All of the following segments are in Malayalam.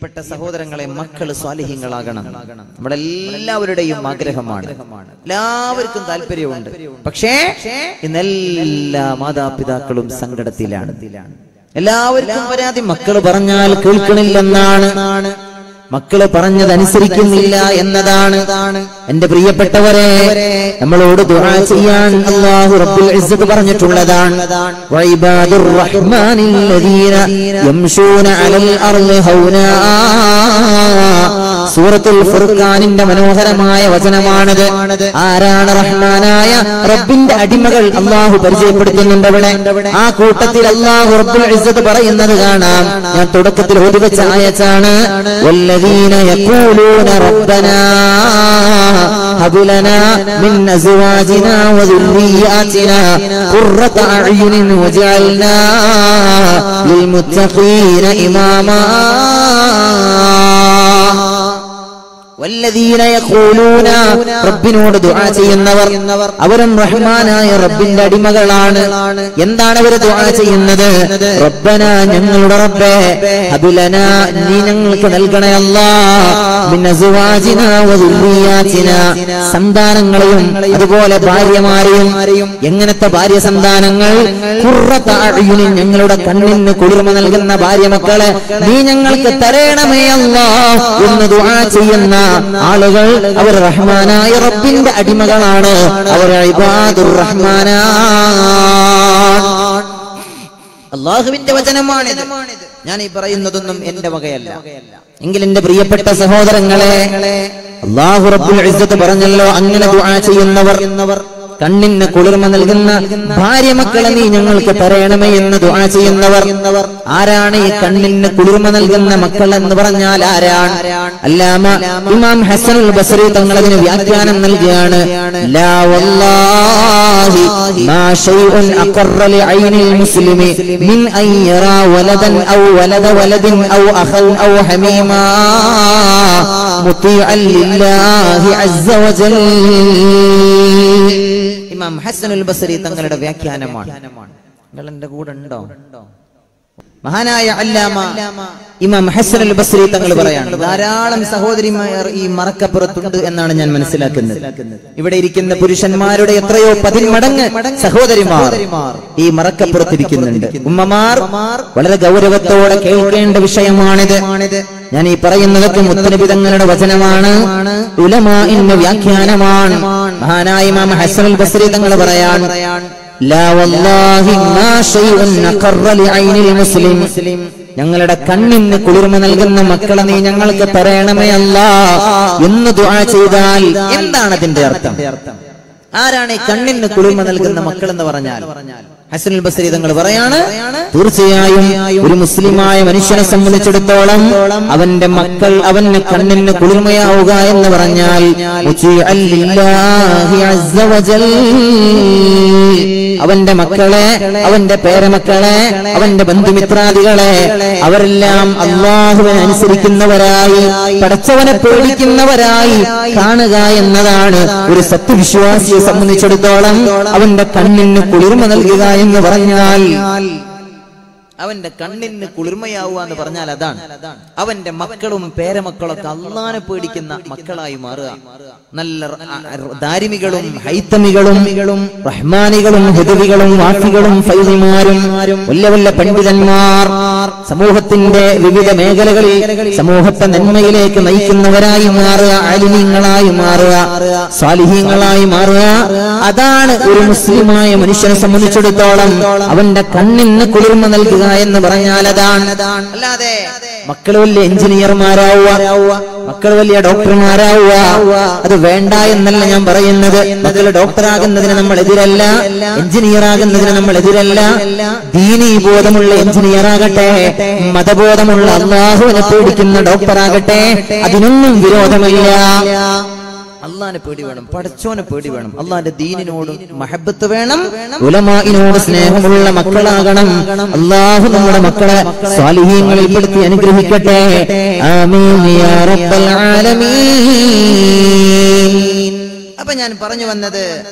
പ്രിയപ്പെട്ട സഹോദരങ്ങളെ മക്കള് സ്വാലിഹ്യങ്ങളാകണം നമ്മുടെ എല്ലാവരുടെയും ആഗ്രഹമാണ് എല്ലാവർക്കും താല്പര്യമുണ്ട് പക്ഷേ ഇന്ന് എല്ലാ മാതാപിതാക്കളും സങ്കടത്തിലാണ് എല്ലാവർക്കും പരാതി മക്കള് പറഞ്ഞാൽ കേൾക്കണില്ലെന്നാണ് മക്കള് പറഞ്ഞതനുസരിക്കുന്നില്ല എന്നതാണ് എന്റെ പ്രിയപ്പെട്ടവരെ നമ്മളോട് ദുആ ചെയ്യാൻ അല്ലാഹു റബ്ബുൽ ഇസ്സത്ത് പറഞ്ഞിട്ടുള്ളതാണ് വഇബാദുർ റഹ്മാനിൽ ലദീന യംശൂന അലൽ അർളി ഹൗനാ സൂറത്തുൽ ഫുർഖാനിന്റെ മനോഹരമായ വചനമാണത് ആരാണ് റഹ്മാനായ റബ്ബിന്റെ അടിമകൾ അള്ളാഹു പരിചയപ്പെടുത്തുന്നുണ്ട് അവിടെ ആ കൂട്ടത്തിൽ അള്ളാഹു റബ്ബുൽ ഇസ്സത്ത് പറയുന്നത് കാണാം ഞാൻ തുടക്കത്തിൽ ഓടി വെച്ച ആയച്ചാണ് വല്ലദീന യഖൂലൂന റബ്ബനാ هب لنا من أزواجنا وذرياتنا قرة أعين واجعلنا للمتقين إماما വല്ലദീന യഖൂലൂന റബ്ബിനോട് ദുആ ചെയ്യുന്നവർ അവരും റഹ്മാനായ റബ്ബിന്റെ അടിമകളാണ് എന്താണ് അവർ ദുആ ചെയ്യുന്നത് റബ്ബന ഞങ്ങളുടെ റബ്ബേ ഹബിലന നീ ഞങ്ങൾക്ക് നൽകണേ അല്ലാ മിൻ അസ്വാജിന വ ദുർരിയാതിന സന്താനങ്ങളെയും അതുപോലെ ഭാര്യമാരെയും എങ്ങനത്തെ ഭാര്യ സന്താനങ്ങൾ ഖുർറത അഅ്യുനിൻ ഞങ്ങളുടെ കണ്ണിന് കുളിർമ നൽകുന്ന ഭാര്യ മക്കളെ നീ ഞങ്ങൾക്ക് തരണമേ അല്ലാ എന്ന് ദുആ ചെയ്യുന്ന ആളുകൾ അവർ റഹ്മാനായ റബ്ബിന്റെ അടിമകളാണ് അവർ ഇബാദുർ റഹ്മാനാ അള്ളാഹുവിന്റെ വചനമാണിത് ഞാൻ ഈ പറയുന്നതൊന്നും എന്റെ വകയല്ല എങ്കിൽ എന്റെ പ്രിയപ്പെട്ട സഹോദരങ്ങളെ അള്ളാഹു റബ്ബുൽ ഇസ്സത്ത് പറഞ്ഞല്ലോ അങ്ങനെ ദുആ ചെയ്യുന്നവർ കണ്ണിന് കുളിർമ നൽകുന്ന ഭാര്യ മക്കളെ നീ ഞങ്ങൾക്ക് തരയണമേ എന്ന് ദുആ ചെയ്യുന്നവർ ആരാണ് ഈ കണ്ണിന് കുളിർമ നൽകുന്ന മക്കൾ എന്ന് പറഞ്ഞാൽ ആരാണ് അല്ലാമ ഇമാം ഹസനുൽ ബസറി തങ്ങൾ അതിന് വ്യാഖ്യാനം നൽകുകയാണ് ലാ വല്ലാഹി മാ ശൈഉൻ അഖറ ലിഐനിൽ മുസ്ലിമി മിൻ അൻ യറാ വലദൻ ഔ വലദ വലദിൻ ഔ അഖൻ ഔ ഹമീമാ മുതീഅൻ ലില്ലാഹി അസ്സ വജൽ ഇമാം ഹസനുൽ ബസരി തങ്ങളുടെ വ്യാഖ്യാനമാണ് നിങ്ങൾ എന്റെ കൂടെ ഉണ്ടോ മഹാനായ അല്ലാമ ഇമാം ഹസനുൽ ബസരി തങ്ങൾ പറയാണ് ധാരാളം സഹോദരിമാർ ഈ മറക്കപ്പുറത്തുണ്ട് എന്നാണ് ഞാൻ മനസ്സിലാക്കുന്നത് ഇവിടെ ഇരിക്കുന്ന പുരുഷന്മാരുടെ എത്രയോ പതിന്മടങ്ങ് സഹോദരിമാർ ഈ മറക്കപ്പുറത്തിരിക്കുന്നുണ്ട് ഉമ്മമാർ വളരെ ഗൗരവത്തോടെ കേൾക്കേണ്ട വിഷയമാണിത് ഞാൻ ഈ പറയുന്നതൊക്കെ മുത്തനബി തങ്ങളുടെ വചനമാണ് ഉലമാന്റെ വ്യാഖ്യാനമാണ് മഹാനായ ഇമാം ഹസനുൽ ബസരി തങ്ങൾ പറയാൻ لا والله ما شيء أقر لعين المسلم ഞങ്ങളുടെ കണ്ണിന് കുളിർമ നൽകുന്ന മക്കളെ നീ ഞങ്ങൾക്ക് തരണമേ അല്ല എന്ന് ദുആ ചെയ്താൽ എന്താണ് അതിന്റെ അർത്ഥം ആരാണ് ഈ കണ്ണിന് കുളിർമ നൽകുന്ന മക്കൾ എന്ന് പറഞ്ഞാൽ ഹസനുൽ ബസരി തങ്ങൾ പറയാണ് തീർച്ചയായും ഒരു മുസ്ലിമായ മനുഷ്യനെ സംബന്ധിച്ചിടത്തോളം അവന്റെ മക്കൾ അവന്റെ കണ്ണിന് കുളിർമയാവുക എന്ന് പറഞ്ഞാൽ മുതീഅൻ ലില്ലാഹി അസ്സ വജൽ. അവന്റെ മക്കളെ അവന്റെ പേരമക്കളെ അവന്റെ ബന്ധുമിത്രാദികളെ അവരെല്ലാം അള്ളാഹുവിനെ അനുസരിക്കുന്നവരായി പടച്ചവനെ പേടിക്കുന്നവരായി കാണുക എന്നതാണ് ഒരു സത്യവിശ്വാസിയെ സംബന്ധിച്ചിടത്തോളം അവന്റെ കണ്ണിന് കുളിർമ നൽകുക എന്ന് പറഞ്ഞാൽ അവന്റെ കണ്ണിന് കുളിർമയാവുക എന്ന് പറഞ്ഞാൽ അതാണ് അവന്റെ മക്കളും പേരമക്കളൊക്കെ അള്ളാനെ പേടിക്കുന്ന മക്കളായി മാറുക നല്ല റ- ആ- ആ- ദാരിമികളും ഹൈത്തമികളും റഹ്മാനികളും ഹുദവികളും വാഫികളും ഫൈദിമാരും വല്ല വല്ല പണ്ഡിതന്മാർ സമൂഹത്തിന്റെ വിവിധ മേഖലകളിൽ സമൂഹത്തെ നന്മയിലേക്ക് നയിക്കുന്നവരായി മാറുക ആലിമീങ്ങളായി മാറുക സ്വാലിഹീങ്ങളായി മാറുക അതാണ് ഒരു മുസ്ലിമായ മനുഷ്യനെ സംബന്ധിച്ചിടത്തോളം അവന്റെ കണ്ണിന് കുളിർമ നൽകുക എന്ന് പറഞ്ഞാൽ അതാണ് അല്ലാതെ മക്കൾ വലിയ എഞ്ചിനീയർമാരാവുക മക്കൾ വലിയ ഡോക്ടർമാരാവുക അത് വേണ്ട എന്നല്ല ഞാൻ പറയുന്നത് മക്കൾ ഡോക്ടറാകുന്നതിന് നമ്മൾ എതിരല്ല എഞ്ചിനീയർ ആകുന്നതിന് നമ്മൾ എതിരല്ല ദീനീ ബോധമുള്ള എഞ്ചിനീയർ ആകട്ടെ മതബോധമുള്ള അള്ളാഹുവിനെ പേടിക്കുന്ന ഡോക്ടറാകട്ടെ അതിനൊന്നും വിരോധമില്ല അള്ളാനെ പേടി വേണം പടച്ചോനെ പേടി വേണം അള്ളാന്റെ ദീനിനോട് മഹബത്ത് വേണം ഉലമായിനോട് സ്നേഹമുള്ള മക്കളാകണം അള്ളാഹു നമ്മുടെ മക്കളെ സ്വാലിഹീങ്ങളിൽ പെടുത്തി അനുഗ്രഹിക്കട്ടെ ആമീൻ യാ റബ്ബൽ ആലമീൻ അപ്പൊ ഞാൻ പറഞ്ഞു വന്നത്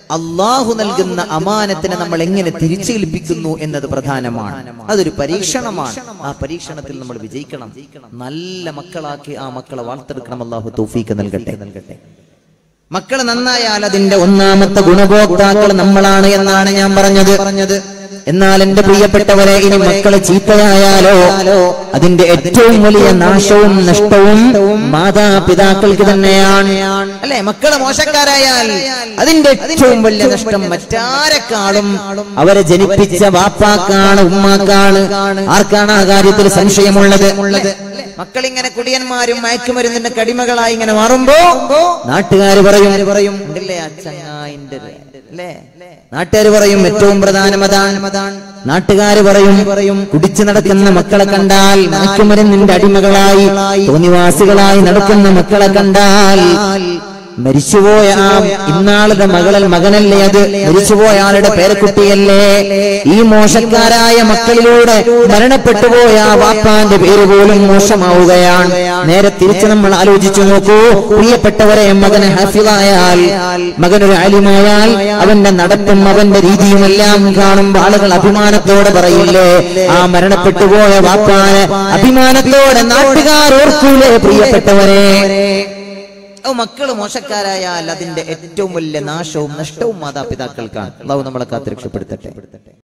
അള്ളാഹു നൽകുന്ന അമാനത്തിനെ നമ്മൾ എങ്ങനെ തിരിച്ചേൽപ്പിക്കുന്നു എന്നത് പ്രധാനമാണ് അതൊരു പരീക്ഷണമാണ് ആ പരീക്ഷണത്തിൽ നമ്മൾ വിജയിക്കണം നല്ല മക്കളാക്കി ആ മക്കളെ വാർത്തെടുക്കണം അള്ളാഹു തൗഫീക്ക് നൽകട്ടെ നൽകട്ടെ മക്കൾ നന്നായാൽ അതിന്റെ ഒന്നാമത്തെ ഗുണഭോക്താക്കൾ നമ്മളാണ് എന്നാണ് ഞാൻ പറഞ്ഞത് പറഞ്ഞത് എന്നാൽ എന്റെ പ്രിയപ്പെട്ടവരെ ഇനി മക്കള് ചീത്തയായാലോ അതിന്റെ ഏറ്റവും വലിയ നാശവും നഷ്ടവും മാതാപിതാക്കൾക്ക് തന്നെയാണ് അല്ലെ മക്കള് മോശക്കാരായാൽ അതിന്റെ ഏറ്റവും വലിയ നഷ്ടം മറ്റാരെക്കാളും അവരെ ജനിപ്പിച്ച വാപ്പാക്കാണ് ഉമ്മാക്കാണ് ആർക്കാണ് ആ കാര്യത്തിൽ സംശയമുള്ളത് മക്കൾ ഇങ്ങനെ കുടിയന്മാരും മയക്കുമരുന്നിന്റെ കടിമകളായി ഇങ്ങനെ മാറുമ്പോ നാട്ടുകാർ പറയും പറയും ഉണ്ടല്ലേ ആ ചങ്ങായിന്റെ അല്ലേ നാട്ടുകാർ പറയും ഏറ്റവും പ്രധാനം അതാണ് നാട്ടുകാർ പറയും പറയും കുടിച്ചു നടക്കുന്ന മക്കളെ കണ്ടാൽ മയക്കുമരുന്നിന്റെ അടിമകളായി തോന്നിവാസികളായി നടക്കുന്ന മക്കളെ കണ്ടാൽ മരിച്ചുപോയ ആ ഇന്നാളുടെ മകളിൽ മകനല്ലേ അത് മരിച്ചുപോയ ആളുടെ പേരക്കുട്ടിയല്ലേ ഈ മോശക്കാരായ മക്കളിലൂടെ മരണപ്പെട്ടുപോയ ആ വാപ്പാന്റെ പേര് പോലും മോശമാവുകയാണ് നേരെ തിരിച്ച് നമ്മൾ ആലോചിച്ചു നോക്കൂ പ്രിയപ്പെട്ടവരെ മകന് ഹാഫിളായാൽ മകനൊരു അലിമായാൽ അവന്റെ നടപ്പും അവന്റെ രീതിയുമെല്ലാം കാണുമ്പോൾ ആളുകൾ അഭിമാനത്തോടെ പറയില്ലേ ആ മരണപ്പെട്ടുപോയ വാപ്പാന് അഭിമാനത്തോടെ നാട്ടുകാർ ഓർക്കൂലേ പ്രിയപ്പെട്ടവരെ ഓ മക്കള് മോശക്കാരായാൽ അതിന്റെ ഏറ്റവും വലിയ നാശവും നഷ്ടവും മാതാപിതാക്കൾക്കാണ് അള്ളാഹു നമ്മളെ കാത്ത് രക്ഷപ്പെടുത്തട്ടെ